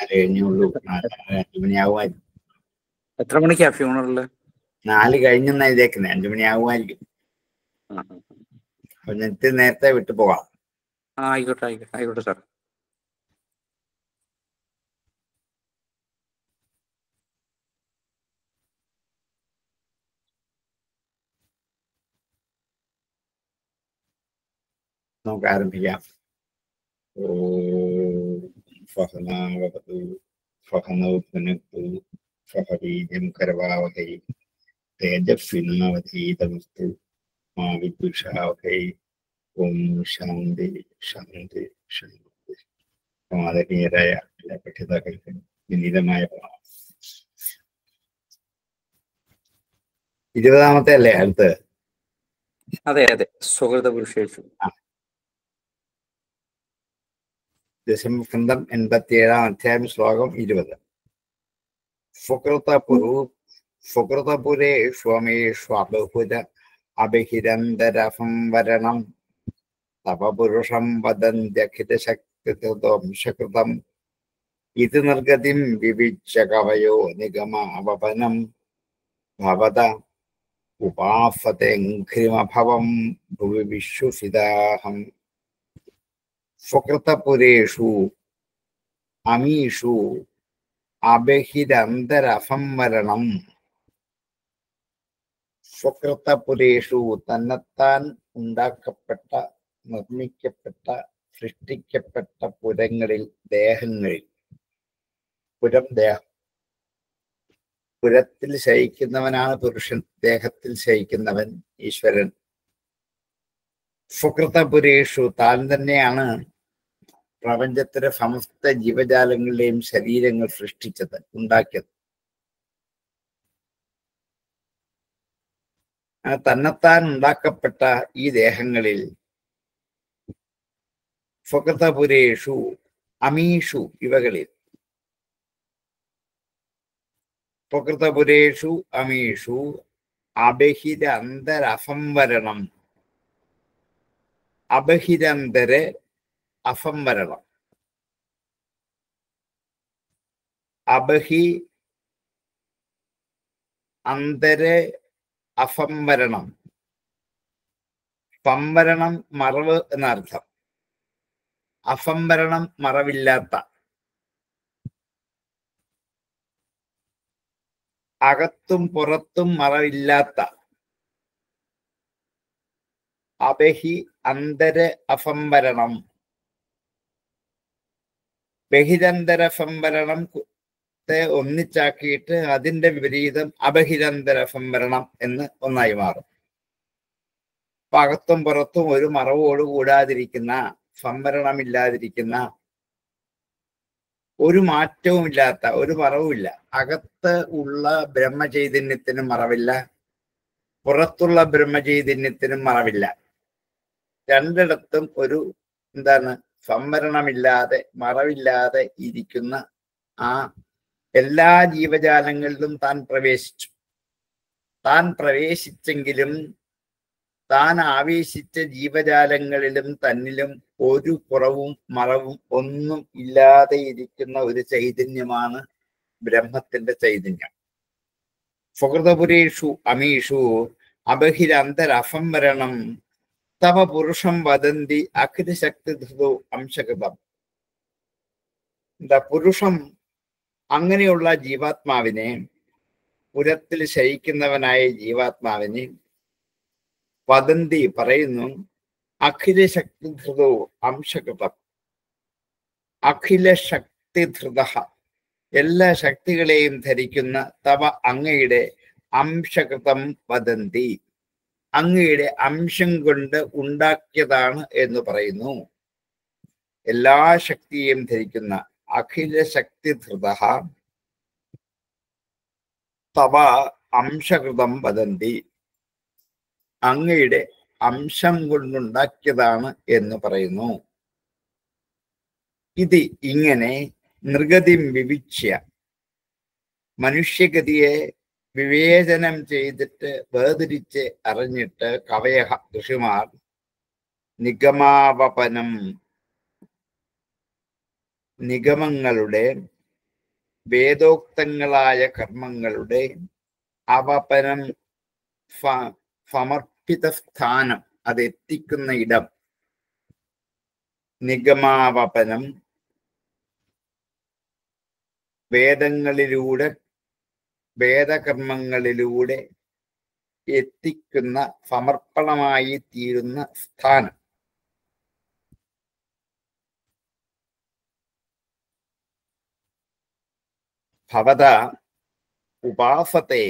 നാല് കഴിഞ്ഞുള്ളൂ നാല് അഞ്ചു മണിയാവുമായിരിക്കും എത്ര മണിക്കാ ഫ്യൂണറല് നാല് കഴിഞ്ഞെന്നാ ഇതേക്കുന്നത് അഞ്ചു മണിയാവുമായിരിക്കും അപ്പൊ എന്നിട്ട് നേരത്തെ വിട്ടു പോകാം ആ ആയിക്കോട്ടെ ആയിക്കോട്ടെ ആയിക്കോട്ടെ സാർ നമുക്ക് ആരംഭിക്കാം ഓം ഫഹനാവതു ഫഹനൗ പുനക്തു ഫഹബീജം കരവാവഹൈ തേജസ്വിനാവധീതമസ്തു മാ വിദ്വിഷാവഹൈ ഓം ശാന്തി ശാന്തി ശാന്തി സമാധാനീയരായ എല്ലാ പഠിതാക്കൾക്കും വിനീതമായ പ്രണാമം ഇരുപതാമത്തെ അല്ലേ അടുത്ത് അതെ അതെ സുഹൃത പുരുഷേഷു ദശമസ്കന്ധം എൺപത്തിയേഴാം അധ്യായം ശ്ലോകം ഇരുപത് സുകൃതപുരു സുകൃതപുരേ സ്വമേഷ്വബഹുര അഭിഹിരന്തരസംവരണം തപപുരുഷം വദന്ത്യഖിതശക്തികൃതം ഇത് നിർഗതിം വിവിച്ച കവയോ നിഗമാവപനം ഭവത ഉപാസതെഘ്രിമഭവം ഭുവി വിശ്വസിതാഹം സ്വകൃതപുരേഷു അമീഷു അബഹിരന്തരസംവരണം സ്വകൃതപുരേഷു തന്നെത്താൻ ഉണ്ടാക്കപ്പെട്ട നിർമ്മിക്കപ്പെട്ട സൃഷ്ടിക്കപ്പെട്ട പുരങ്ങളിൽ ദേഹങ്ങളിൽ പുരം ദേഹം പുരത്തിൽ ശയിക്കുന്നവനാണ് പുരുഷൻ ദേഹത്തിൽ ശയിക്കുന്നവൻ ഈശ്വരൻ സുകൃതപുരേഷു താൻ തന്നെയാണ് പ്രപഞ്ചത്തിലെ സമസ്ത ജീവജാലങ്ങളുടെയും ശരീരങ്ങൾ സൃഷ്ടിച്ചത് ഉണ്ടാക്കിയത് ആ തന്നെത്താൻ ഉണ്ടാക്കപ്പെട്ട ഈ ദേഹങ്ങളിൽ സുകൃതപുരേഷു അമീഷു ഇവകളിൽ സുകൃതപുരേഷു അമീഷു അബഹിര അന്തരസംവരണം അബഹിരന്തര അസംവരണം അബഹി അന്തര അസംവരണം സംവരണം മറവ് എന്നർത്ഥം അസംവരണം മറവില്ലാത്ത അകത്തും പുറത്തും മറവില്ലാത്ത അബഹി അന്തര അസംവരണം ബഹിരന്തര സംവരണം ഒന്നിച്ചാക്കിയിട്ട് അതിന്റെ വിപരീതം അബഹിരന്തര സംവരണം എന്ന് ഒന്നായി മാറും അപ്പൊ അകത്തും പുറത്തും ഒരു മറവോട് കൂടാതിരിക്കുന്ന സംവരണമില്ലാതിരിക്കുന്ന ഒരു മാറ്റവുമില്ലാത്ത ഒരു മറവുമില്ല അകത്ത് ഉള്ള ബ്രഹ്മചൈതന്യത്തിന് മറവില്ല പുറത്തുള്ള ബ്രഹ്മചൈതന്യത്തിനും മറവില്ല രണ്ടിടത്തും ഒരു എന്താണ് സംവരണമില്ലാതെ മറവില്ലാതെ ഇരിക്കുന്ന ആ എല്ലാ ജീവജാലങ്ങളിലും താൻ പ്രവേശിച്ചു താൻ പ്രവേശിച്ചെങ്കിലും താൻ ആവേശിച്ച ജീവജാലങ്ങളിലും തന്നിലും ഒരു കുറവും മറവും ഒന്നും ഇല്ലാതെ ഇരിക്കുന്ന ഒരു ചൈതന്യമാണ് ബ്രഹ്മത്തിന്റെ ചൈതന്യം സുഹൃതപുരേഷു അമീഷു അബഹിരന്തരസംവരണം തവ പുരുഷം വദന്തി അഖിലശക്തി ധൃതോ അംശകൃതം എന്താ പുരുഷം അങ്ങനെയുള്ള ജീവാത്മാവിനെ പുരത്തിൽ ശയിക്കുന്നവനായ ജീവാത്മാവിനെ വദന്തി പറയുന്നു അഖില ശക്തിധൃതോ അംശകൃതം അഖില ശക്തിധൃത എല്ലാ ശക്തികളെയും ധരിക്കുന്ന തവ അങ്ങയുടെ അംശകൃതം വദന്തി അങ്ങയുടെ അംശം കൊണ്ട് ഉണ്ടാക്കിയതാണ് എന്ന് പറയുന്നു എല്ലാ ശക്തിയെയും ധരിക്കുന്ന അഖില ശക്തിധൃത തവ അംശകൃതം വദന്തി അങ്ങയുടെ അംശം കൊണ്ടുണ്ടാക്കിയതാണ് എന്ന് പറയുന്നു ഇത് ഇങ്ങനെ നൃഗതിം വിവിച്യ മനുഷ്യഗതിയെ വിവേചനം ചെയ്തിട്ട് വേർതിരിച്ച് അറിഞ്ഞിട്ട് കവയ ഋഷിമാർ നിഗമാവപനം നിഗമങ്ങളുടെ വേദോക്തങ്ങളായ കർമ്മങ്ങളുടെ അവപനം ഫ- സമർപ്പിത സ്ഥാനം അത് എത്തിക്കുന്ന ഇടം നിഗമാവപനം വേദങ്ങളിലൂടെ വേദകർമ്മങ്ങളിലൂടെ എത്തിക്കുന്ന സമർപ്പണമായി തീരുന്ന സ്ഥാനം ഭവത ഉപാസത്തെ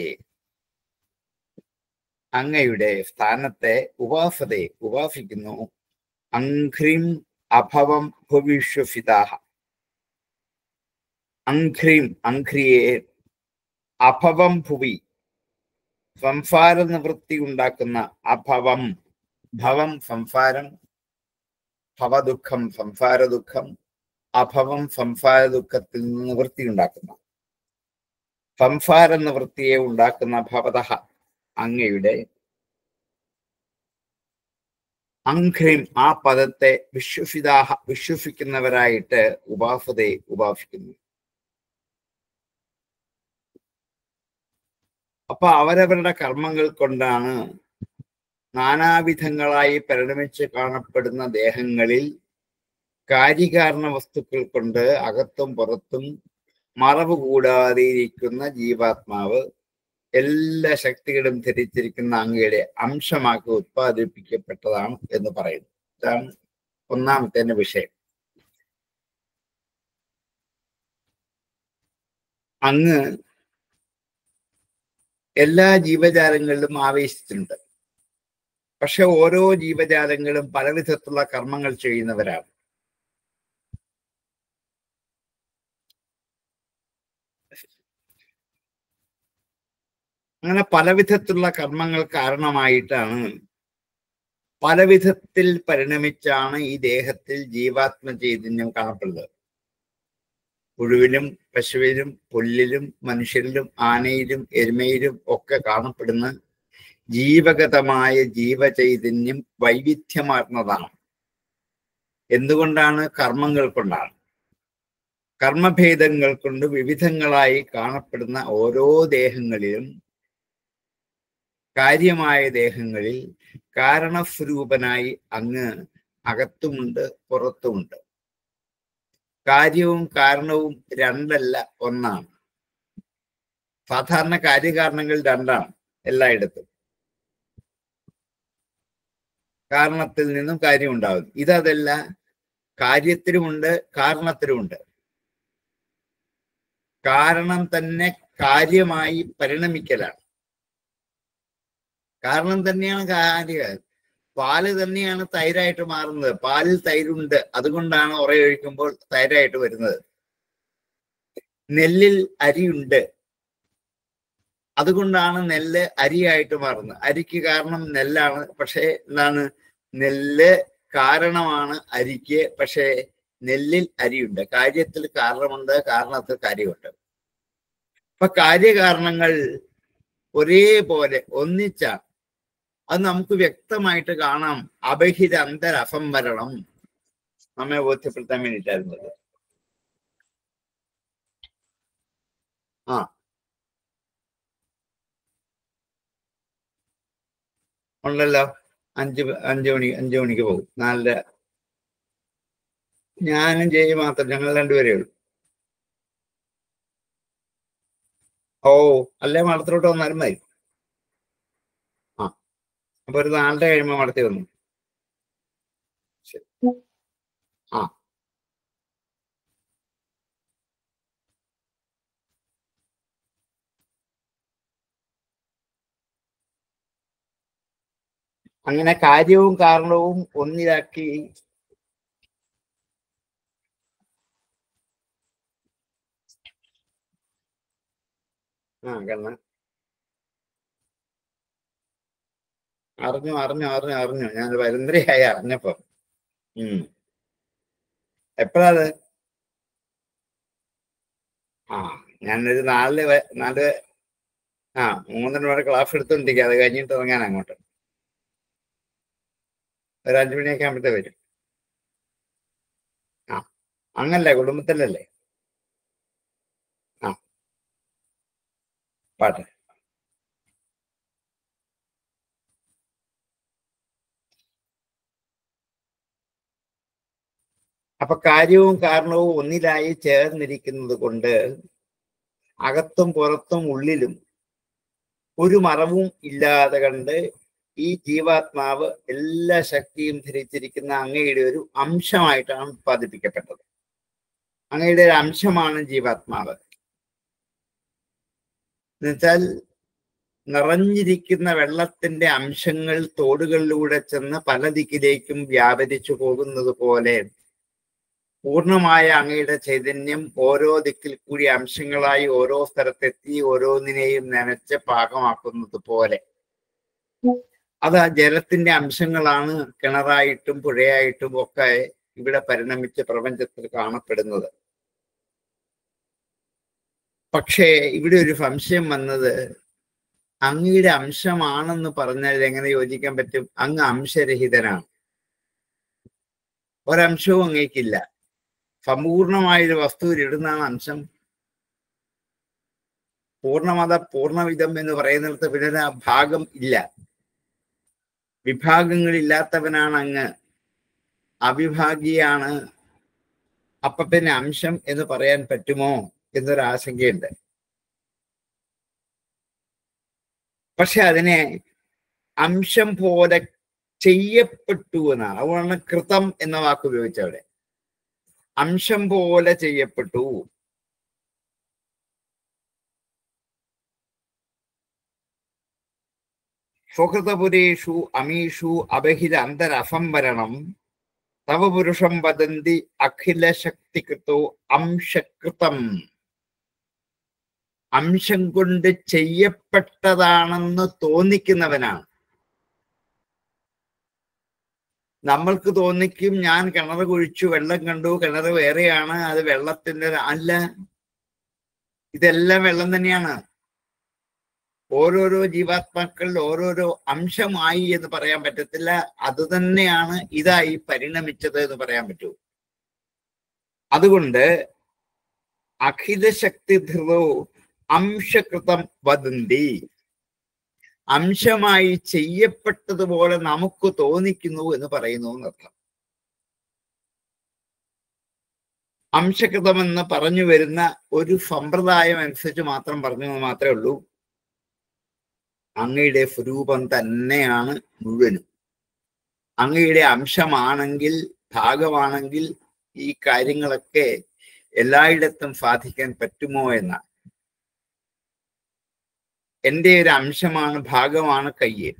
അങ്ങയുടെ സ്ഥാനത്തെ ഉപാസത്തെ ഉപാസിക്കുന്നു അഘ്രിം അഭവം ഭവിഷ്യസിതാഹ അഘ്രിം അഘ്രിയെ അഭവം ഭുവി സംസാര നിവൃത്തി ഉണ്ടാക്കുന്ന അഭവം ഭവം സംസാരം ഭവദുഃഖം സംസാര ദുഃഖം അഭവം സംസാര ദുഃഖത്തിൽ നിന്ന് നിവൃത്തി ഉണ്ടാക്കുന്ന സംസാര നിവൃത്തിയെ ഉണ്ടാക്കുന്ന ഭവത അങ്ങയുടെ അഘ്രിം ആ പദത്തെ വിശ്വസിതാഹ വിശ്വസിക്കുന്നവരായിട്ട് ഉപാസതയെ ഉപാസിക്കുന്നു അപ്പൊ അവരവരുടെ കർമ്മങ്ങൾ കൊണ്ടാണ് നാനാവിധങ്ങളായി പരിണമിച്ച് കാണപ്പെടുന്ന ദേഹങ്ങളിൽ കാര്യകാരണ വസ്തുക്കൾ കൊണ്ട് അകത്തും പുറത്തും മറവ് കൂടാതെ ഇരിക്കുന്ന ജീവാത്മാവ് എല്ലാ ശക്തികളും ധരിച്ചിരിക്കുന്ന അങ്ങയുടെ അംശമാക്കി ഉത്പാദിപ്പിക്കപ്പെട്ടതാണ് എന്ന് പറയുന്നു ഇതാണ് ഒന്നാമത്തെ വിഷയം അങ്ങ് എല്ലാ ജീവജാലങ്ങളിലും ആവേശിച്ചിട്ടുണ്ട് പക്ഷെ ഓരോ ജീവജാലങ്ങളും പല വിധത്തിലുള്ള കർമ്മങ്ങൾ ചെയ്യുന്നവരാണ് അങ്ങനെ പല വിധത്തിലുള്ള കർമ്മങ്ങൾ കാരണമായിട്ടാണ് പല വിധത്തിൽ പരിണമിച്ചാണ് ഈ ദേഹത്തിൽ ജീവാത്മ ചൈതന്യം കാണപ്പെടുന്നത് പുഴുവിലും പശുവിലും പുല്ലിലും മനുഷ്യരിലും ആനയിലും എരുമയിലും ഒക്കെ കാണപ്പെടുന്ന ജീവഗതമായ ജീവചൈതന്യം വൈവിധ്യമാർന്നതാണ് എന്തുകൊണ്ടാണ് കർമ്മങ്ങൾ കൊണ്ടാണ് കർമ്മഭേദങ്ങൾ കൊണ്ട് വിവിധങ്ങളായി കാണപ്പെടുന്ന ഓരോ ദേഹങ്ങളിലും കാര്യമായ ദേഹങ്ങളിൽ കാരണസ്വരൂപനായി അങ്ങ് അകത്തുമുണ്ട് പുറത്തുമുണ്ട് കാര്യവും കാരണവും രണ്ടല്ല ഒന്നാണ് സാധാരണ കാര്യകാരണങ്ങൾ രണ്ടാണ് എല്ലായിടത്തും കാരണത്തിൽ നിന്നും കാര്യം ഉണ്ടാകുന്നു ഇതല്ല കാര്യത്തിലുമുണ്ട് കാരണത്തിലുമുണ്ട് കാരണം തന്നെ കാര്യമായി പരിണമിക്കലാണ് കാരണം തന്നെയാണ് കാര്യം പാല് തന്നെയാണ് തൈരായിട്ട് മാറുന്നത് പാലിൽ തൈരുണ്ട് അതുകൊണ്ടാണ് ഉറയൊഴിക്കുമ്പോൾ തൈരായിട്ട് വരുന്നത് നെല്ലിൽ അരിയുണ്ട് അതുകൊണ്ടാണ് നെല്ല് അരിയായിട്ട് മാറുന്നത് അരിക്ക് കാരണം നെല്ലാണ് പക്ഷേ എന്താണ് നെല്ല് കാരണമാണ് അരിക്ക് പക്ഷേ നെല്ലിൽ അരിയുണ്ട് കാര്യത്തിൽ കാരണമുണ്ട് കാരണത്തിൽ കാര്യമുണ്ട് അപ്പൊ കാര്യകാരണങ്ങൾ ഒരേപോലെ ഒന്നിച്ചാണ് അത് നമുക്ക് വ്യക്തമായിട്ട് കാണാം അബഹിത അന്തരസംവരണം നമ്മെ ബോധ്യപ്പെടുത്താൻ വേണ്ടിയിട്ടായിരുന്നത് ആ ഉണ്ടല്ലോ അഞ്ച് അഞ്ചു മണി അഞ്ചു മണിക്ക് പോകും നാലര ഞാനും ജയി മാത്രം ഞങ്ങൾ രണ്ടുപേരേ ഉള്ളൂ ഓ അല്ലേ മടത്തിലോട്ട് വന്നാലും മതി ആ അപ്പൊ ഒരു നാലര കഴിയുമ്പോ മടത്തി വന്നു ശരി ആ അങ്ങനെ കാര്യവും കാരണവും ഒന്നിലാക്കി ആ കണ്ണ അറിഞ്ഞു അറിഞ്ഞു അറിഞ്ഞു അറിഞ്ഞു ഞാൻ വരുന്നരയായി അറിഞ്ഞപ്പോ ഉം എപ്പോഴാ അത് ആ ഞാനൊരു നാലില് വ- നാല് ആ മൂന്നര വരെ ക്ലാസ് എടുത്തോണ്ടിരിക്കുക അത് കഴിഞ്ഞിട്ട് ഇറങ്ങാൻ അങ്ങോട്ട് ഒരു അഞ്ചു മണിയൊക്കെ ആകുമ്പോഴത്തെ വരും ആ അങ്ങല്ലേ കുടുംബത്തിലല്ലേ ആ പാട്ട് അപ്പൊ കാര്യവും കാരണവും ഒന്നിലായി ചേർന്നിരിക്കുന്നത് കൊണ്ട് അകത്തും പുറത്തും ഉള്ളിലും ഒരു മറവും ഇല്ലാതെ കണ്ട് ഈ ജീവാത്മാവ് എല്ലാ ശക്തിയും ധരിച്ചിരിക്കുന്ന അങ്ങയുടെ ഒരു അംശമായിട്ടാണ് ഉത്പാദിപ്പിക്കപ്പെട്ടത് അങ്ങയുടെ ഒരു അംശമാണ് ജീവാത്മാവ് എന്നുവെച്ചാൽ നിറഞ്ഞിരിക്കുന്ന വെള്ളത്തിന്റെ അംശങ്ങൾ തോടുകളിലൂടെ ചെന്ന് പല ദിക്കിലേക്കും വ്യാപരിച്ചു പോകുന്നത് പോലെ പൂർണ്ണമായ അങ്ങയുടെ ചൈതന്യം ഓരോ ദിക്കിൽ കൂടി അംശങ്ങളായി ഓരോ സ്ഥലത്തെത്തി ഓരോന്നിനെയും നനച്ച് പാകമാക്കുന്നത് പോലെ അത് ആ ജലത്തിന്റെ അംശങ്ങളാണ് കിണറായിട്ടും പുഴയായിട്ടും ഒക്കെ ഇവിടെ പരിണമിച്ച് പ്രപഞ്ചത്തിൽ കാണപ്പെടുന്നത് പക്ഷേ ഇവിടെ ഒരു സംശയം വന്നത് അങ്ങയുടെ അംശമാണെന്ന് പറഞ്ഞാൽ എങ്ങനെ യോജിക്കാൻ പറ്റും അങ്ങ് അംശരഹിതനാണ് ഒരംശവും അങ്ങേക്കില്ല സമ്പൂർണമായൊരു വസ്തുവിൽ ഇടുന്നതാണ് അംശം പൂർണ്ണമത പൂർണ്ണവിധം എന്ന് പറയുന്നിടത്ത് പിന്നെ ആ ഭാഗം ഇല്ല വിഭാഗങ്ങളില്ലാത്തവനാണ് അങ്ങ് അവിഭാഗിയാണ് അപ്പൊ പിന്നെ അംശം എന്ന് പറയാൻ പറ്റുമോ എന്നൊരു ആശങ്കയുണ്ട് പക്ഷെ അതിനെ അംശം പോലെ ചെയ്യപ്പെട്ടു എന്നാണ് അതുകൊണ്ടാണ് കൃതം എന്ന വാക്ക് ഉപയോഗിച്ചവിടെ അംശം പോലെ ചെയ്യപ്പെട്ടു സുഹൃതപുരേഷു അമീഷു അബഹിര അന്തരസംവരണം തവ പുരുഷം വദന്തി അഖില ശക്തികൃതോ അംശകൃതം അംശം കൊണ്ട് ചെയ്യപ്പെട്ടതാണെന്ന് തോന്നിക്കുന്നവനാണ് നമ്മൾക്ക് തോന്നിക്കും ഞാൻ കിണർ കുഴിച്ചു വെള്ളം കണ്ടു കിണർ വേറെയാണ് അത് വെള്ളത്തിന്റെ അല്ല ഇതെല്ലാം വെള്ളം തന്നെയാണ് ഓരോരോ ജീവാത്മാക്കളിൽ ഓരോരോ അംശമായി എന്ന് പറയാൻ പറ്റത്തില്ല അത് തന്നെയാണ് ഇതായി പരിണമിച്ചത് എന്ന് പറയാൻ പറ്റൂ അതുകൊണ്ട് അഖില ശക്തി ധൃതോ അംശകൃതം വദന്തി അംശമായി ചെയ്യപ്പെട്ടതുപോലെ നമുക്ക് തോന്നിക്കുന്നു എന്ന് പറയുന്നു എന്നർത്ഥം അംശകൃതമെന്ന് പറഞ്ഞു വരുന്ന ഒരു സമ്പ്രദായം അനുസരിച്ച് മാത്രം പറഞ്ഞു മാത്രമേ ഉള്ളൂ അങ്ങയുടെ സ്വരൂപം തന്നെയാണ് മുഴുവനും അങ്ങയുടെ അംശമാണെങ്കിൽ ഭാഗമാണെങ്കിൽ ഈ കാര്യങ്ങളൊക്കെ എല്ലായിടത്തും സാധിക്കാൻ പറ്റുമോ എന്നാണ് എൻ്റെ ഒരു അംശമാണ് ഭാഗമാണ് കയ്യ്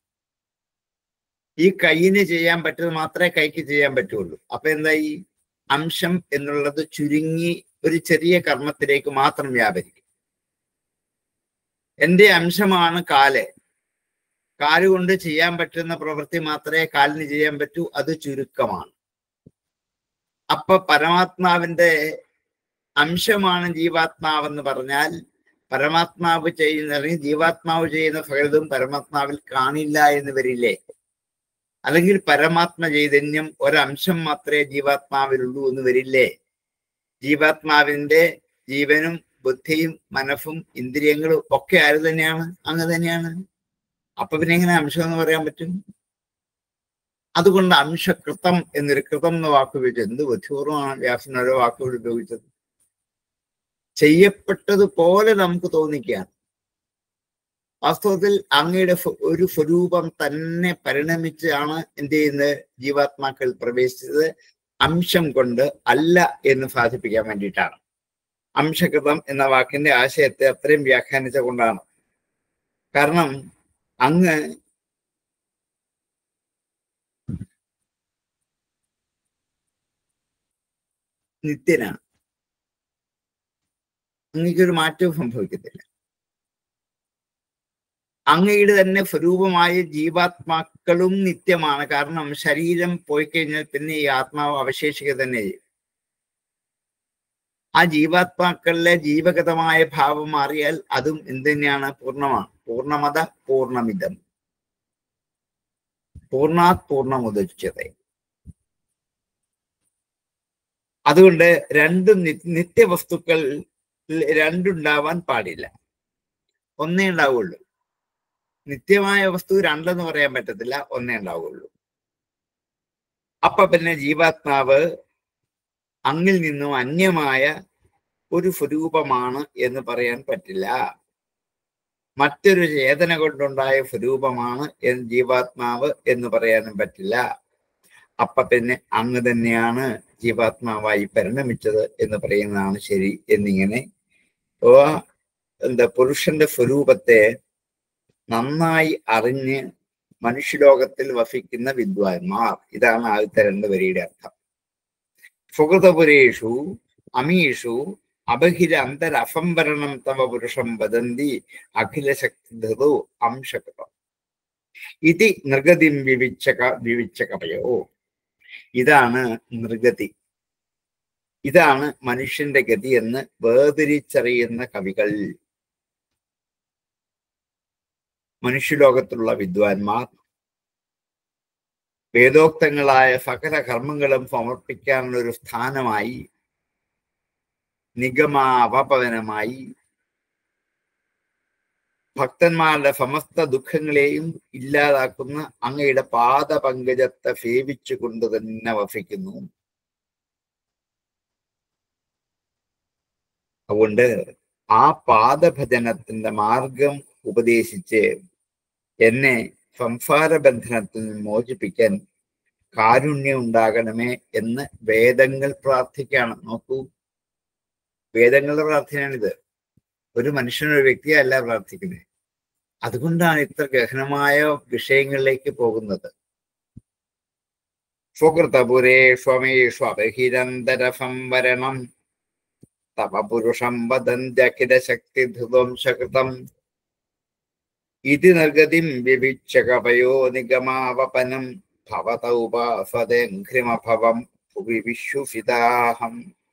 ഈ കയ്യിന് ചെയ്യാൻ പറ്റുന്നത് മാത്രമേ കൈക്ക് ചെയ്യാൻ പറ്റുള്ളൂ അപ്പൊ എന്തായി അംശം എന്നുള്ളത് ചുരുങ്ങി ഒരു ചെറിയ കർമ്മത്തിലേക്ക് മാത്രം വ്യാപരിക്കും എൻ്റെ അംശമാണ് കാല് കാല് കൊണ്ട് ചെയ്യാൻ പറ്റുന്ന പ്രവൃത്തി മാത്രമേ കാലിന് ചെയ്യാൻ പറ്റൂ അത് ചുരുക്കമാണ് അപ്പൊ പരമാത്മാവിന്റെ അംശമാണ് ജീവാത്മാവെന്ന് പറഞ്ഞാൽ പരമാത്മാവ് ചെയ്യുന്ന അല്ലെങ്കിൽ ജീവാത്മാവ് ചെയ്യുന്ന സകലതും പരമാത്മാവിൽ കാണില്ല എന്ന് വരില്ലേ അല്ലെങ്കിൽ പരമാത്മ ചൈതന്യം ഒരംശം മാത്രമേ ജീവാത്മാവിലുള്ളൂ എന്ന് വരില്ലേ ജീവാത്മാവിന്റെ ജീവനും ബുദ്ധിയും മനസ്സും ഇന്ദ്രിയങ്ങളും ഒക്കെ ആര് തന്നെയാണ് അങ്ങ് തന്നെയാണ് അപ്പൊ പിന്നെ എങ്ങനെ അംശം എന്ന് പറയാൻ പറ്റും അതുകൊണ്ട് അംശകൃതം എന്നൊരു കൃതം എന്ന വാക്ക് ഉപയോഗിച്ചത് എന്ത് ബുദ്ധിപൂർവമാണ് വ്യാസൻ ഓരോ വാക്കുകൾ ഉപയോഗിച്ചത് ചെയ്യപ്പെട്ടതുപോലെ നമുക്ക് തോന്നിക്കുകയാണ് വാസ്തവത്തിൽ അങ്ങയുടെ ഒരു സ്വരൂപം തന്നെ പരിണമിച്ചാണ് എന്ത് ചെയ്യുന്നത് ജീവാത്മാക്കൾ പ്രവേശിച്ചത് അംശം കൊണ്ട് അല്ല എന്ന് സാധിപ്പിക്കാൻ വേണ്ടിയിട്ടാണ് അംശകൃതം എന്ന വാക്കിന്റെ ആശയത്തെ അത്രയും വ്യാഖ്യാനിച്ച കൊണ്ടാണ് കാരണം അങ്ങ് നിത്യനാണ് അങ്ങയ്ക്കൊരു മാറ്റവും സംഭവിക്കത്തില്ല അങ്ങയുടെ തന്നെ സ്വരൂപമായ ജീവാത്മാക്കളും നിത്യമാണ് കാരണം ശരീരം പോയി കഴിഞ്ഞാൽ പിന്നെ ഈ ആത്മാവ് അവശേഷിക്കുക തന്നെ ചെയ്യും ആ ജീവാത്മാക്കളിലെ ജീവഗതമായ ഭാവം മാറിയാൽ അതും എന്തുതന്നെയാണ് പൂർണ്ണമാണ് പൂർണ്ണമത പൂർണ്ണമിതം പൂർണ്ണാത് പൂർണ്ണമുദച്ചത് അതുകൊണ്ട് രണ്ടും നിത്യവസ്തുക്കൾ രണ്ടുണ്ടാവാൻ പാടില്ല ഒന്നേ ഉണ്ടാവുള്ളൂ നിത്യമായ വസ്തു രണ്ടെന്ന് പറയാൻ പറ്റത്തില്ല ഒന്നേ ഉണ്ടാവുള്ളൂ അപ്പൊ പിന്നെ ജീവാത്മാവ് അങ്ങിൽ നിന്നും അന്യമായ ഒരു സ്വരൂപമാണ് എന്ന് പറയാൻ പറ്റില്ല മറ്റൊരു ചേതന കൊണ്ടുണ്ടായ സ്വരൂപമാണ് എന്ന് ജീവാത്മാവ് എന്ന് പറയാനും പറ്റില്ല അപ്പൊ പിന്നെ അങ്ങ് തന്നെയാണ് ജീവാത്മാവായി പരിണമിച്ചത് എന്ന് പറയുന്നതാണ് ശരി എന്നിങ്ങനെ ഓ എന്താ പുരുഷന്റെ സ്വരൂപത്തെ നന്നായി അറിഞ്ഞ് മനുഷ്യലോകത്തിൽ വസിക്കുന്ന വിദ്വാൻമാർ ഇതാണ് ആദ്യത്തെ രണ്ട് വരിയുടെ അർത്ഥം സുഹൃതപുരേഷു അമീഷു അബഹിര അന്തരസംവരണം തവ പുരുഷം വദന്തി അഖിലശക്തിധൃതോ അംശകൃതം ഇതി നൃഗതിം വിവിച്ചക വിവിച്ചകപയോ ഇതാണ് നൃഗതി ഇതാണ് മനുഷ്യന്റെ ഗതി എന്ന് വേർതിരിച്ചറിയുന്ന കവികൾ മനുഷ്യലോകത്തുള്ള വിദ്വാൻമാർ വേദോക്തങ്ങളായ സകല കർമ്മങ്ങളും സമർപ്പിക്കാനുള്ള ഒരു സ്ഥാനമായി നിഗമാവപനമായി ഭക്തന്മാരുടെ സമസ്ത ദുഃഖങ്ങളെയും ഇല്ലാതാക്കുന്ന അങ്ങയുടെ പാദപങ്കജത്തെ സേവിച്ചുകൊണ്ട് തന്നെ വസിക്കുന്നു അതുകൊണ്ട് ആ പാദഭജനത്തിന്റെ മാർഗം ഉപദേശിച്ച് എന്നെ സംസാര ബന്ധനത്തിൽ നിന്ന് മോചിപ്പിക്കാൻ കാരുണ്യം ഉണ്ടാകണമേ എന്ന് വേദങ്ങൾ പ്രാർത്ഥിക്കുകയാണ് നോക്കൂ വേദങ്ങളുടെ പ്രാർത്ഥനയാണിത് ഒരു മനുഷ്യനൊരു വ്യക്തിയല്ല പ്രാർത്ഥിക്കുന്നത് അതുകൊണ്ടാണ് ഇത്ര ഗഹനമായ വിഷയങ്ങളിലേക്ക് പോകുന്നത് സ്വകൃതപുരേ സ്വമേഷു അപഹിരന്തര സംവരണം തവ പുരുഷം വദന്ത്യഖില ശക്തി ധൃതംശകൃതം ഇതി നിർഗതിം വിവിച്ച കവയോ നിഗമാവപനം ഭവതൗപാസദേഘ്രിമഭവം ഭുവി വിശ്വസിതാഹം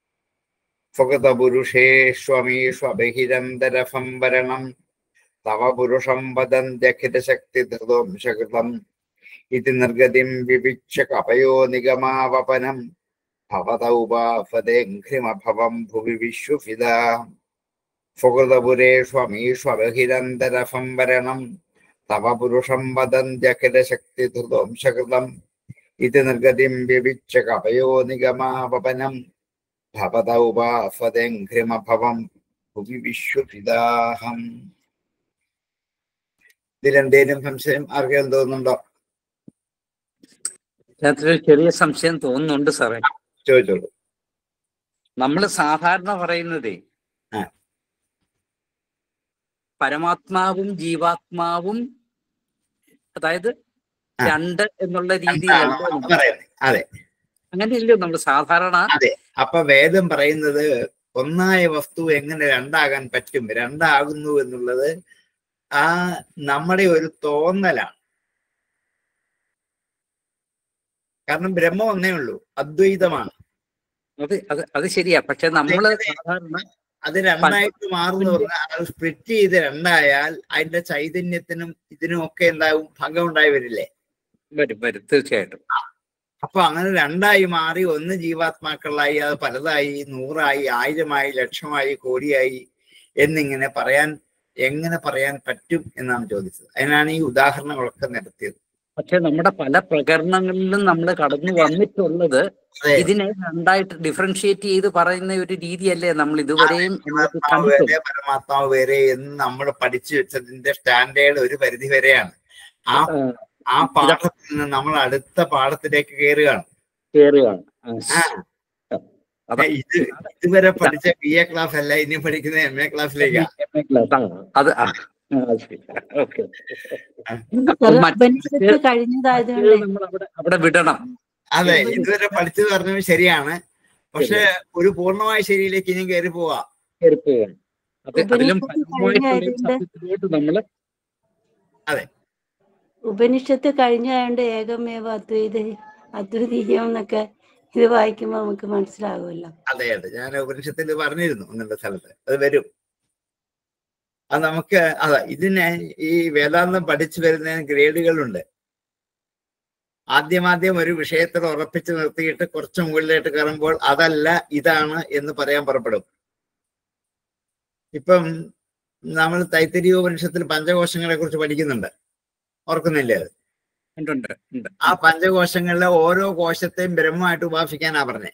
സ്വഗതപുരുഷേഷ്വമീഷ്വബഹിരന്തര സംവരണം തവ പുരുഷം വദന്ത്യഖില ശക്തി ധൃതോംശകൃതം ഇതി നിർഗതിം വിവിച്ച കപയോ നിഗമാവപനം ഭവതൗപാസദേഘ്രിമഭവം ഭുവി വിശ്വസിതാഹം സ്വകൃതപുരേഷ്വമീഷ്വബഹിരന്തര സംവരണം തവ പുരുഷം വദന്ത്യഖില ശക്തി ധൃതോംശകൃതം ഇത് നിർഗതിം വ്യവിച്ച കപയോ നിഗമാവപനം ഭവത ഉപാസതെഘ്രിമഭവം ഭുവി വിശ്വപിതാഹം ഇതിലെന്തേലും സംശയം ആർക്കെങ്കിലും തോന്നുന്നുണ്ടോ ഇതിനകത്തൊരു ചെറിയ സംശയം തോന്നുന്നുണ്ട് സാറേ ചോദിച്ചോളൂ നമ്മൾ സാധാരണ പറയുന്നതേ ആ. പരമാത്മാവും ജീവാത്മാവും അതായത് ആ. രണ്ട് എന്നുള്ള എന്താണ് രീതിയിലല്ലേ അത് പറയുന്നത് അതെ അങ്ങനെയല്ലോ നമ്മൾ സാധാരണ അപ്പൊ വേദം പറയുന്നത് ഒന്നായ വസ്തു എങ്ങനെ രണ്ടാകാൻ പറ്റും രണ്ടാകുന്നു എന്നുള്ളത് ആ നമ്മുടെ ഒരു തോന്നലാണ് കാരണം ബ്രഹ്മം ഒന്നേ ഉള്ളൂ അദ്വൈതമാണ് അത് അത് അത് ശരിയാ പക്ഷെ നമ്മള് അതെങ്ങനെ? സാധാരണ അത് രണ്ടായിട്ട് മാറുന്നു പറഞ്ഞാൽ അത് സ്പ്ലിറ്റ് ചെയ്ത് രണ്ടായാൽ അതിന്റെ ചൈതന്യത്തിനും ഇതിനും ഒക്കെ എന്താവും ഭംഗം ഉണ്ടായി വരില്ലേ വരും വരും തീർച്ചയായിട്ടും അപ്പൊ അങ്ങനെ രണ്ടായി മാറി ഒന്ന് ജീവാത്മാക്കളായി അത് പലതായി നൂറായി ആയിരമായി ലക്ഷമായി കോടിയായി എന്നിങ്ങനെ പറയാൻ എങ്ങനെ പറയാൻ പറ്റും എന്നാണ് ചോദിച്ചത് അതിനാണ് ഈ ഉദാഹരണങ്ങളൊക്കെ നിരത്തിയത് പക്ഷെ നമ്മുടെ പല പ്രകരണങ്ങളിലും നമ്മൾ കടന്നു വന്നിട്ടുള്ളത് അതെ ഇതിനെ രണ്ടായിട്ട് ഡിഫറൻഷിയേറ്റ് ചെയ്ത് പറയുന്ന ഒരു രീതിയല്ലേ നമ്മൾ ഇതുവരെയും ഇതിനകത്ത് ആത്മാവ് കണ്ടിട്ടുള്ളത് വേറെ പരമാത്മാവ് വേറെ എന്ന് നമ്മൾ പഠിച്ചു വെച്ചതിന്റെ സ്റ്റാൻഡേർഡ് ഒരു പരിധി വരെയാണ് ആ ആ, ആ പാഠത്തിൽ നിന്ന് നമ്മൾ അടുത്ത പാഠത്തിലേക്ക് കയറുകയാണ് കേറുകയാണ് ആ ആ, അതാ. ഇത് ഇതുവരെ പഠിച്ച ബി എ ക്ലാസ് അല്ല ഇനി പഠിക്കുന്ന എം എ ക്ലാസ്സിലേക്കാണ് അത് ആ, ആ, ശരി. ഓക്കെ സാറ് മറ്റ് ഉപനിഷത്ത് കഴിഞ്ഞതായതുകൊണ്ട് നമ്മൾ അവിടെ അവിടെ വിടണം അതെ ഇതുവരെ പഠിച്ചത് പറഞ്ഞത് ശരിയാണ് പക്ഷെ ഒരു പൂർണ്ണമായ ശരിയിലേക്ക് ഇനി കയറി പോവാ കയറിപ്പോവുകയാണ് അത് അതിലും ഉപനിഷത്ത് പരമമായിട്ടുള്ള ഒരു കഴിഞ്ഞായതുകൊണ്ട് സത്യത്തിലോട്ട് നമ്മള് ഉപനിഷത്ത് കഴിഞ്ഞായോണ്ട് ഏകമേവ അദ്വൈത അദ്വിതീയം എന്നൊക്കെ ഇത് വായിക്കുമ്പോൾ നമുക്ക് മനസ്സിലാകുമല്ലോ അതെ അതെ ഞാൻ ഉപനിഷത്തിൽ പറഞ്ഞിരുന്നു എന്നുള്ള സ്ഥലത്ത് അത് വരും അത് നമുക്ക് അതാ ഇതിന് ഈ വേദാന്തം പഠിച്ചു വരുന്നതിന് ഗ്രേഡുകളുണ്ട് ആദ്യമാദ്യം ഒരു വിഷയത്തിൽ ഉറപ്പിച്ചു നിർത്തിയിട്ട് കുറച്ച് മുകളിലേക്ക് കയറുമ്പോൾ അതല്ല ഇതാണ് എന്ന് പറയാൻ പുറപ്പെടും ഇപ്പം നമ്മൾ തൈത്തരീയ ഉപനിഷത്തിൽ പഞ്ചകോശങ്ങളെ കുറിച്ച് പഠിക്കുന്നുണ്ട് ഓർക്കുന്നില്ലേ അത് ഉണ്ട് ഉണ്ട് ഉണ്ട് ആ പഞ്ചകോശങ്ങളിലെ ഓരോ കോശത്തെയും ബ്രഹ്മമായിട്ട് ഉപാസിക്കാനാ പറഞ്ഞേ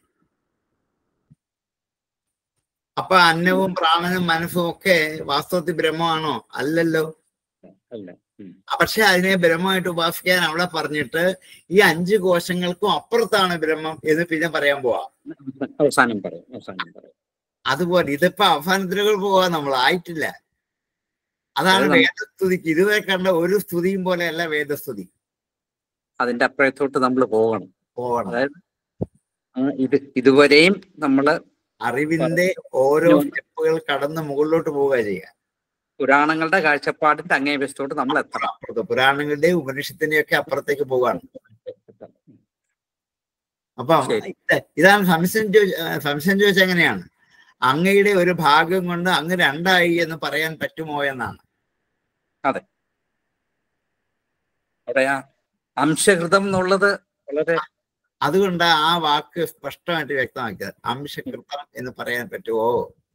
അപ്പൊ അന്നവും പ്രാണനും മനസ്സും ഒക്കെ വാസ്തവത്തിൽ ബ്രഹ്മമാണോ അല്ലല്ലോ അല്ല ഉം. പക്ഷെ അതിനെ ബ്രഹ്മമായിട്ട് ഉപാസിക്കാൻ അവിടെ പറഞ്ഞിട്ട് ഈ അഞ്ച് കോശങ്ങൾക്കും അപ്പുറത്താണ് ബ്രഹ്മം എന്ന് പിന്നെ പറയാൻ പോവാ അവസാനം പറയും അവസാനം പറയും അതുപോലെ ഇതിപ്പോ അവസാനത്തിലുകൾ പോവാ നമ്മൾ ആയിട്ടില്ല അതാണ് അത് നമ്മ- വേദസ്തുതിക്ക് ഇതുവരെ കണ്ട ഒരു സ്തുതിയും പോലെയല്ല വേദസ്തുതി അതിന്റെ അപ്പുറത്തോട്ട് നമ്മൾ പോകണം പോവണം അതായത് ആ, ഇത് ഇതുവരെയും നമ്മള് അറിവിന്റെ ഓരോ പറഞ്ഞു. സ്റ്റെപ്പുകൾ കടന്ന് മുകളിലോട്ട് പോവുക ചെയ്യുക പുരാണങ്ങളുടെ കാഴ്ചപ്പാടിന്റെ അങ്ങേ വശത്തോട്ട് നമ്മൾ എത്തണം അപ്പുറത്ത് പുരാണങ്ങളുടെയും ഉപനിഷത്തിന്റെയും ഒക്കെ അപ്പുറത്തേക്ക് പോവാണ് അപ്പം ശരി. ഇത് ഇതാണ് സംശയം ചോദിച്ച ആ, സംശയം ചോദിച്ച എങ്ങനെയാണ് അങ്ങയുടെ ഒരു ഭാഗം കൊണ്ട് അങ്ങ് രണ്ടായി എന്ന് പറയാൻ പറ്റുമോ എന്നാണ് അവിടെ ആ അംശകൃതം എന്നുള്ളത് വളരെ അതുകൊണ്ട് ആ വാക്ക് സ്പഷ്ടമായിട്ട് വ്യക്തമാക്കിയത് അംശകൃതം എന്ന് പറയാൻ പറ്റുമോ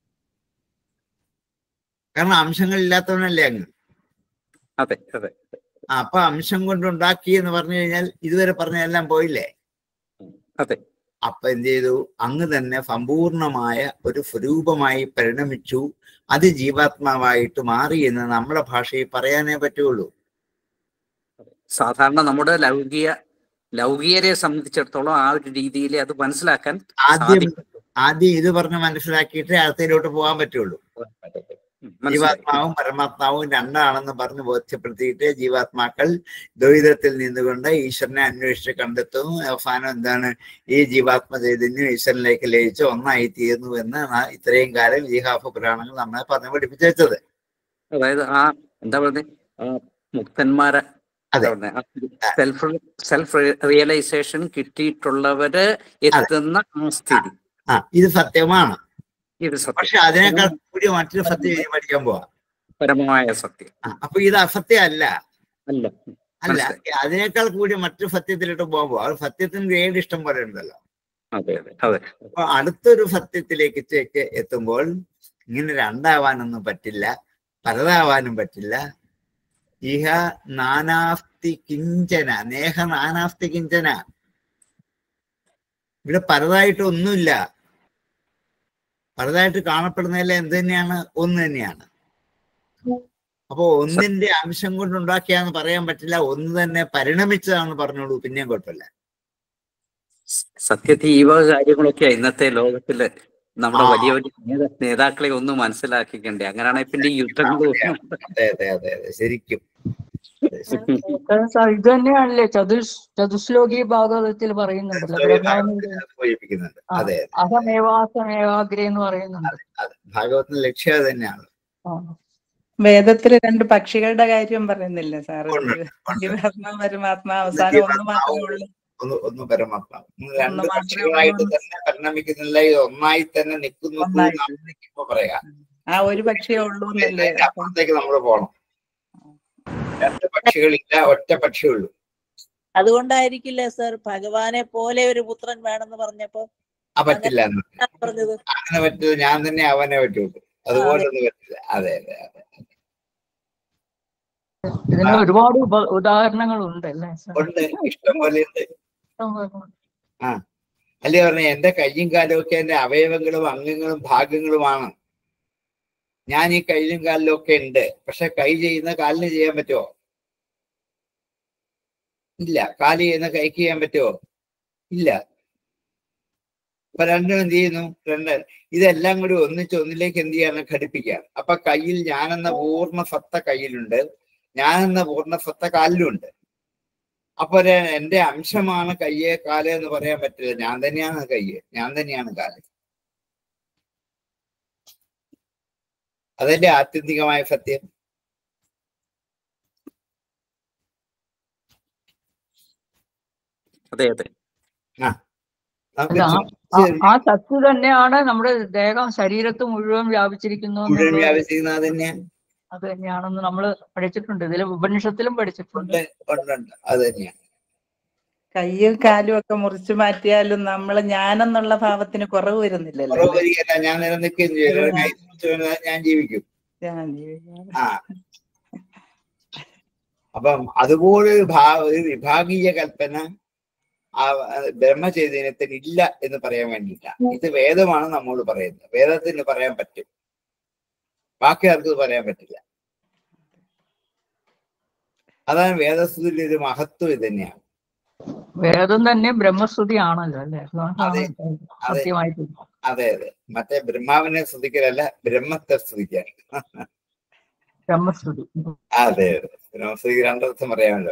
കാരണം അംശങ്ങൾ ഇല്ലാത്തവനല്ലേ അങ്ങ് അതെ അതെ ആ, അപ്പൊ അംശം കൊണ്ട് ഉണ്ടാക്കി എന്ന് പറഞ്ഞു കഴിഞ്ഞാൽ ഇതുവരെ പറഞ്ഞതെല്ലാം പോയില്ലേ അതെ അപ്പൊ എന്ത് ചെയ്തു അങ്ങ് തന്നെ സമ്പൂർണമായ ഒരു സ്വരൂപമായി പരിണമിച്ചു അത് ജീവാത്മാവായിട്ട് മാറി എന്ന് നമ്മുടെ ഭാഷയിൽ പറയാനേ പറ്റുള്ളൂ സാധാരണ നമ്മുടെ ലൗകിക ലൗകികരെ സംബന്ധിച്ചിടത്തോളം ആ ഒരു രീതിയിൽ അത് മനസ്സിലാക്കാൻ ആദ്യം സാധിക്കും. ആദ്യം ഇത് പറഞ്ഞ് മനസ്സിലാക്കിയിട്ട് അടുത്തതിലോട്ട് പോകാൻ പറ്റുള്ളൂ ഉം, മനസ്സിലായി. ജീവാത്മാവും പരമാത്മാവും രണ്ടാണെന്ന് പറഞ്ഞ് ബോധ്യപ്പെടുത്തിയിട്ട് ജീവാത്മാക്കൾ ദ്വൈതത്തിൽ നിന്നുകൊണ്ട് ഈശ്വരനെ അന്വേഷിച്ച് കണ്ടെത്തുന്നു അവസാനം എന്താണ് ഈ ജീവാത്മ ചൈതന്യം ഈശ്വരനിലേക്ക് ലയിച്ച് ഒന്നായി തീർന്നു എന്ന് ന- ഇത്രയും കാലം ഈഹാഫ പുരാണങ്ങൾ നമ്മളെ പറഞ്ഞ് പഠിപ്പിച്ചു വെച്ചത് അതായത് ആ എന്താ പറയുന്നത് ആ മുക്തന്മാരെ അതെ. സെൽഫ് സെൽഫ് റിയലൈസേഷൻ കിട്ടിയിട്ടുള്ളവര് എത്തുന്ന ആ സ്ഥിതി ആ ഇത് സത്യമാണ് ഇത് സത്യം പക്ഷെ അതിനേക്കാൾ കൂടി മറ്റൊരു സത്യം ഇനി പഠിക്കാൻ പോവാ പരമമായ സത്യം ആ, അപ്പൊ ഇത് അസത്യമല്ല അല്ല അല്ല മനസ്സിലായി. അതിനേക്കാൾ കൂടി മറ്റു സത്യത്തിലോട്ട് പോകുമ്പോ അത് സത്യത്തിന് ഗ്രേഡ് ഇഷ്ടം പോലെ ഉണ്ടല്ലോ അതെ അതെ അതെ അപ്പൊ അടുത്തൊരു സത്യത്തിലേക്ക് ചേക്ക് എത്തുമ്പോൾ ഇങ്ങനെ രണ്ടാവാനൊന്നും പറ്റില്ല പലതാവാനും പറ്റില്ല ഇഹ നാനാസ്തി കിഞ്ചന നേഹ നാനാസ്തി കിഞ്ചന ഇവിടെ പലതായിട്ട് ഒന്നുമില്ല പലതായിട്ട് കാണപ്പെടുന്നതിൽ എന്ത് തന്നെയാണ് ഒന്ന് തന്നെയാണ് അപ്പോ ഒന്നിന്റെ അംശം കൊണ്ട് ഉണ്ടാക്കിയാന്ന് പറയാൻ പറ്റില്ല ഒന്ന് തന്നെ പരിണമിച്ചതാണെന്ന് പറഞ്ഞോളൂ പിന്നെയും കുഴപ്പമില്ല സത്യത്തിൽ ഈ വക കാര്യങ്ങളൊക്കെ ഇന്നത്തെ ലോകത്തില് നമ്മുടെ ആ. വലിയ വലിയ നേതാ- നേതാക്കളെ ഒന്ന് മനസ്സിലാക്കിക്കണ്ടേ അങ്ങനെയാണെങ്കിൽ പിന്നെ ഈ യുദ്ധങ്ങളും ഒന്നും അതെ അതെ അതെ അതെ ശരിക്കും സാർ ഇത് തന്നെയാണല്ലേ ചതുസ് ചതുശ്ലോകി ഭാഗവതത്തിൽ പറയുന്നുണ്ടല്ലോ ബ്രഹ്മാവിന്റെ സൂചിപ്പിക്കുന്നുണ്ട് ആ. അതെ അഹമേവാസമേവാഗ്രെ എന്ന് പറയുന്നുണ്ട് അതെ ഭാഗവത്തിന്റെ ലക്ഷ്യം അത് തന്നെയാണ് ആ. വേദത്തിൽ രണ്ട് പക്ഷികളുടെ കാര്യം പറയുന്നില്ലേ സാറ് ഉണ്ട്, ഉണ്ട്. ജീവാത്മാ പരമാത്മാ അവസാനം ഒന്ന് മാത്രമേ ഉള്ളൂ ഒന്ന് ഒന്ന് പരമാത്മാവ് ഇന്ന് രണ്ട് മാത്രമേ പക്ഷികളായിട്ട് ഉള്ളൂ. തന്നെ പരിണമിക്കുന്നില്ല ഇത് ഒന്നായി തന്നെ നിൽക്കുന്നു ഒന്നായിട്ട്. എന്നാണ് ഇപ്പൊ പറയാ ആ ഒരു പക്ഷിയേ ഉള്ളൂ എന്നല്ലേ അതിന്റെ അപ്പുറത്തേക്ക് നമ്മൾ പോകണം രണ്ട് പക്ഷികളില്ല ഒറ്റ പക്ഷിയുള്ളൂ അതുകൊണ്ടായിരിക്കില്ലേ സർ ഭഗവാനെ പോലെ ഒരു പുത്രൻ വേണമെന്ന് പറഞ്ഞപ്പോ ആ പറ്റില്ല എന്ന് ഞാൻ പറഞ്ഞത് അങ്ങനെ പറ്റില്ല ഞാൻ തന്നെ അവനെ പറ്റുള്ളൂ അതുപോലെ ഒന്നും പറ്റില്ല അതെ അതെ അതെ ഇതിന് ഒരുപാട് ഉപ- ഉദാഹരണങ്ങളുണ്ട് അല്ലേ സാർ ഉണ്ട് ഇഷ്ടം പോലെ ഉണ്ട് അല്ലേ പറഞ്ഞ എന്റെ കയ്യും കാലും ഒക്കെ എന്റെ അവയവങ്ങളും അംഗങ്ങളും ഭാഗങ്ങളുമാണ് ഞാൻ ഈ കയ്യിലും കാലിലും ഒക്കെ ഉണ്ട് പക്ഷെ കൈ ചെയ്യുന്ന കാലിന് ചെയ്യാൻ പറ്റുമോ ഇല്ല കാല് ചെയ്യുന്ന കൈക്ക് ചെയ്യാൻ പറ്റുമോ ഇല്ല അപ്പൊ രണ്ടും എന്ത് ചെയ്യുന്നു രണ്ട് ഇതെല്ലാം കൂടി ഒന്നിച്ച് ഒന്നിലേക്ക് എന്ത് ചെയ്യാണ് ഘടിപ്പിക്കുകയാണ് അപ്പൊ കയ്യിൽ ഞാനെന്ന പൂർണ്ണ സത്ത കയ്യിലുണ്ട് ഞാനെന്ന പൂർണ്ണ സത്ത കാലിലുണ്ട് അപ്പൊ ഒരു എന്റെ അംശമാണ് കയ്യെ കാല് എന്ന് പറയാൻ പറ്റില്ല ഞാൻ തന്നെയാണ് കയ്യ് ഞാൻ തന്നെയാണ് കാല് അതല്ലേ ആത്യന്തികമായ സത്യം അതെ അതെ നമുക്ക് അല്ല, ആ- ചിന്തിച്ച് ആ സത്ത് തന്നെയാണ് നമ്മുടെ ദേഹം ശരീരത്ത് മുഴുവൻ വ്യാപിച്ചിരിക്കുന്നു മുഴുവൻ എന്നുള്ളത് വ്യാപിച്ചിരിക്കുന്നത് അത് തന്നെയാണ് അത് തന്നെയാണെന്ന് നമ്മൾ പഠിച്ചിട്ടുണ്ട് ഇതിൽ ഉപനിഷത്തിലും പഠിച്ചിട്ടുണ്ട് ഉണ്ട് ഉണ്ട് ഉണ്ട് അത് തന്നെയാണ് കയ്യും കാലും ഒക്കെ മുറിച്ചു മാറ്റിയാലും നമ്മള് ഞാനെന്നുള്ള ഭാവത്തിന് കുറവ് വരുന്നില്ലല്ലോ കുറവ് വരികയല്ല ഞാൻ നിലനിൽക്കുകയും ചെയ്യും ഒരു കൈ മുറിച്ച് വീണാൽ ഞാൻ ജീവിക്കും ഞാൻ ജീവിക്കാം ആ അപ്പം അതുപോലെ ഒരു ഭാ ഒരു വിഭാഗീയ കൽപ്പന ആ ബ്രഹ്മചൈതന്യത്തിന് ഇല്ല എന്ന് പറയാൻ വേണ്ടിയില്ല ഇത് വേദമാണ് നമ്മോട് പറയുന്നത് വേദത്തിന് പറയാൻ പറ്റും ബാക്കി ആർക്കും ഇത് പറയാൻ പറ്റില്ല അതാണ് വേദസ്തുതിയുടെ ഒരു മഹത്വം ഇത് തന്നെയാണ് വേദം തന്നെ ബ്രഹ്മസ്തുതി ആണല്ലോ അല്ലെ അതെ. സത്യമായിട്ട് അതെ അതെ മറ്റേ ബ്രഹ്മാവിനെ സ്തുതിക്കലല്ല ബ്രഹ്മത്തെ സ്തുതിക്കാൻ ബ്രഹ്മസ്തുതി അതെ അതെ ബ്രഹ്മസ്തുതിക്ക് രണ്ടർത്ഥം പറയാമല്ലോ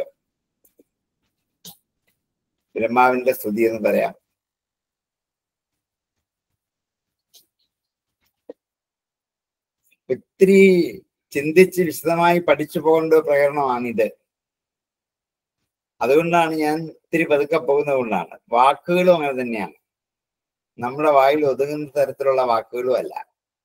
ബ്രഹ്മാവിന്റെ സ്തുതി എന്ന് പറയാം ഒത്തിരി ചിന്തിച്ച് വിശദമായി പഠിച്ചു പോകേണ്ട ഒരു പ്രകടനമാണിത് അതുകൊണ്ടാണ് ഞാൻ ഇത്തിരി പതുക്കെ പോകുന്നത് കൊണ്ടാണ് വാക്കുകളും അങ്ങനെ തന്നെയാണ് നമ്മുടെ വായിൽ ഒതുങ്ങുന്ന തരത്തിലുള്ള വാക്കുകളും അല്ല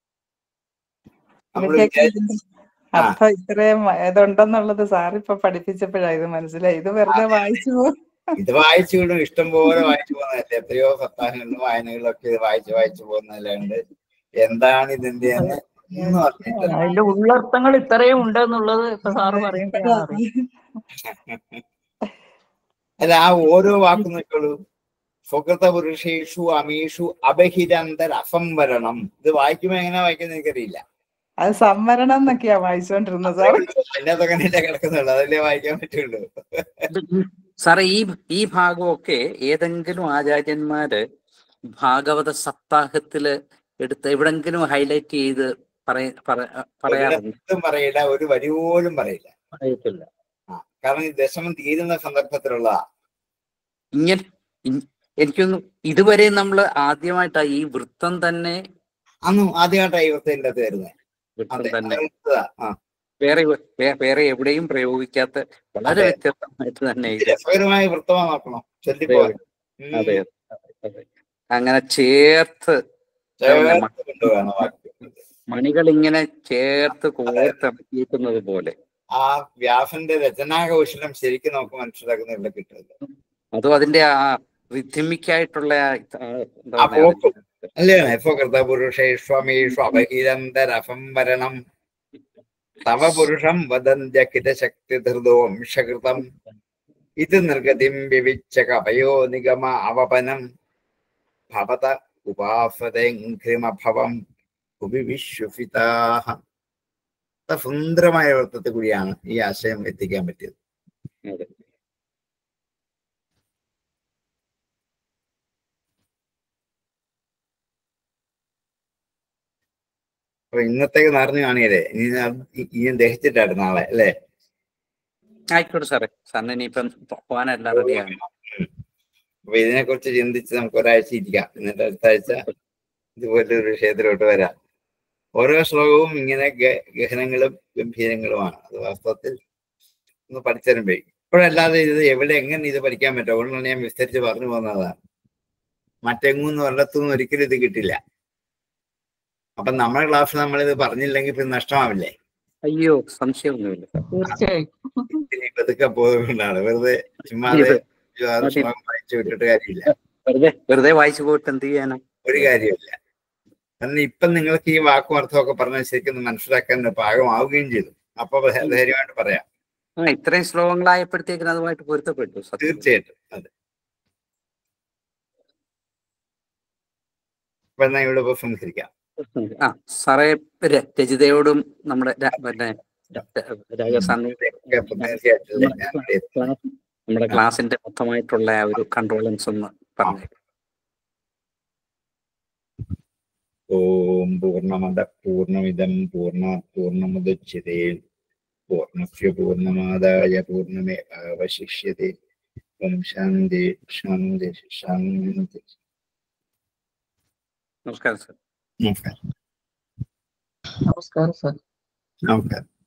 നമ്മൾ ഇതൊക്കെ വിചാരിച്ച ആ. അർത്ഥം ഇത്രയും ഇതുണ്ടെന്നുള്ളത് സാർ ഇപ്പൊ പഠിപ്പിച്ചപ്പോഴാ ഇത് മനസ്സിലായി ഇത് വെറുതെ വായിച്ചു പോകും ഇത് വായിച്ചു വിടും ഇഷ്ടം പോലെ വായിച്ചു പോകുന്നതല്ലേ എത്രയോ സപ്താഹങ്ങളിലും വായനകളിലും ഒക്കെ ഇത് വായിച്ച് വായിച്ചു പോകുന്നതല്ലാണ്ട് എന്താണ് ഇതിന്റെ എന്ന് ഒന്നും അറിഞ്ഞിട്ടില്ല അതിന്റെ ഉള്ളർത്ഥങ്ങൾ ഇത്രയും ഉണ്ടെന്നുള്ളത് ഇപ്പൊ സാറ് പറയുമ്പോഴാണ് അറിയുന്നത്. അല്ല ആ ഓരോ വാക്കും നോക്കുള്ളൂ സുഹൃത പുരുഷേഷു അമീഷു അബഹിരന്തർ അസംവരണം ഇത് വായിക്കുമ്പോ എങ്ങനെ വായിക്കുന്നത് എനിക്കറിയില്ല അത് സംവരണം എന്നൊക്കെയാ വായിച്ചോണ്ടിരുന്നത് സാർ അതിനകത്ത് അങ്ങനെയല്ലേ കിടക്കുന്നുള്ളൂ അതല്ലേ വായിക്കാൻ പറ്റുള്ളൂ ഇത് സാറേ ഈ ഈ ഭാഗമൊക്കെ ഏതെങ്കിലും ആചാര്യന്മാര് ഭാഗവത സപ്താഹത്തില് എടുത്ത് എവിടെങ്കിലും ഹൈലൈറ്റ് ചെയ്ത് പറയ പറ- പറയാറുണ്ട് ഒരിടത്തും പറയില്ല ഒരു വരി പോലും പറയില്ല പറയത്തില്ല ആ, കാരണം ഈ ദശമം തീരുന്ന സന്ദർഭത്തിലുള്ള ഇങ്ങനെ ഇ- എനിക്കൊന്ന് ഇതുവരെ നമ്മൾ ആദ്യമായിട്ടാ ഈ വൃത്തം തന്നെ അന്ന് ആദ്യമായിട്ടാണ് ഈ വൃത്തത്തിന്റെ അകത്ത് വരുന്നത് വൃത്തം അതെ തന്നെ അത് വൃത്തതാ. ആ വേറെ വേ- വേറെ എവിടെയും പ്രയോഗിക്കാത്ത വളരെ അതെ. വ്യത്യസ്തമായിട്ട് തന്നെ ഇത് ഇത് രസകരമായ വൃത്തമാ നോക്കണം ചൊല്ലിപ്പോയി അതെ അതെ അങ്ങനെ ചേർത്ത് ചേർത്ത് കൊണ്ടുപോകണം വാക്ക് മണികൾ ഇങ്ങനെ ചേർത്ത് കോർത്തിറക്കിയിരിക്കുന്നത് പോലെ ആ വ്യാസന്റെ രചനാകൗശലം ശരിക്കും നമുക്ക് മനസ്സിലാക്കുന്ന ഇവിടെ കിട്ടുന്നത് അതും അതിന്റെ ആ റിഥമിക്കായിട്ടുള്ള ആ ഇത് ആ എന്താ ആ പറയാ പോക്കും. അല്ലേ പുരുഷേഷ്വമീഷു അപഹീരന്തരഫം വരണം തവ പുരുഷം വദന്ത്യകിതശക്തി ധൃതോ വംശകൃതം ഇത് നിർഗതിം വിവിച്ച കവയോ നിഗമ അവപനം ഭവത ഉപാസതേഘ്രിമഭവം ഉപവിശ്വസിതാഹ സുന്ദരമായ വൃത്തത്തിൽ കൂടിയാണ് ഈ ആശയം എത്തിക്കാൻ പറ്റിയത് അതെ. അപ്പൊ ഇന്നത്തേക്ക് നിറഞ്ഞു കാണിയല്ലേ ഇനി ഞാൻ- ഇനി ദഹിച്ചിട്ടാണ് നാളെ അല്ലേ ആയിക്കോട്ടെ സാറേ സാറിന് ഇനിയിപ്പം പോകാനെല്ലാം റെഡിയാണ് അപ്പൊ ഇതിനെ കുറിച്ച് ചിന്തിച്ച് നമുക്ക് ഒരാഴ്ച ഇരിക്കാം എന്നിട്ട് അടുത്ത ആഴ്ച ഇതുപോലെ ഒരു വിഷയത്തിലോട്ട് വരാം ഓരോ ശ്ലോകവും ഇങ്ങനെ ഗ- ഗഹനങ്ങളും ഗംഭീരങ്ങളുമാണ് അത് വാസ്തവത്തിൽ ഒന്ന് പഠിച്ചറിയുമ്പേ ഇപ്പോഴല്ലാതെ ഇത് എവിടെ എങ്ങനെ ഇത് പഠിക്കാൻ പറ്റും അതുകൊണ്ടാണ് ഞാൻ വിസ്തരിച്ച് പറഞ്ഞു പോകുന്നതാണ് മറ്റെങ്ങും ഒരിടത്തുനിന്നും ഒരിക്കലും ഇത് കിട്ടില്ല അപ്പൊ നമ്മുടെ ക്ലാസ് നമ്മളിത് പറഞ്ഞില്ലെങ്കിൽ പിന്നെ നഷ്ടമാവില്ലേ അയ്യോ സംശയമൊന്നുമില്ല സാർ തീർച്ചയായും ഇനി പതുക്കെ പോകുന്നതുകൊണ്ടാണ് വെറുതെ ചുമ്മാതെ ഇത് ഒരു ആറ് മതി. ശ്ലോകം വായിച്ചു വിട്ടിട്ട് കാര്യമില്ല വെറുതെ വെറുതെ വായിച്ചു പോയിട്ട് എന്ത് ചെയ്യാനാ ഒരു കാര്യമില്ല കാരണം ഇപ്പം നിങ്ങൾക്ക് ഈ വാക്കും അർത്ഥമൊക്കെ പറഞ്ഞാൽ ശരിക്കും ഒന്ന് മനസ്സിലാക്കാൻ പാകമാവുകയും ചെയ്തു അപ്പൊ ധൈ- ധൈര്യമായിട്ട് പറയാം ആ ഇത്രയും ശ്ലോകങ്ങളായപ്പോഴത്തേക്കിന് അതുമായിട്ട് പൊരുത്തപ്പെട്ടു സത്യം തീർച്ചയായിട്ടും അതെ അപ്പൊ എന്നാ ഇവിടെ ഇപ്പൊ സംഹരിക്കാം ആ സാറേ ര- രജിതയോടും നമ്മുടെ ര- പിന്നെ രാജസാറിനോടും ഇതൊക്കെ ഇപ്പൊ തീർച്ചയായിട്ടും ഞാൻ ഇവിടെ എത്തി. നമ്മുടെ ക്ലാസിന്റെ മൊത്തമായിട്ടുള്ള ആ ഒരു കൺട്രോളൻസ് ഒന്ന് പറഞ്ഞു ഓം പൂർണ്ണമത പൂർണ്ണമിതം പൂർണ്ണ പൂർണ്ണമുദച്യത്തെ പൂർണ്ണസ്യ പൂർണ്ണമാദായ പൂർണ്ണമേവശിഷ്യത്തെ ഓം ശാന്തി ശാന്തി ശാന്തി നമസ്കാരം സാർ നമസ്കാരം നമസ്കാരം സാർ നമസ്കാരം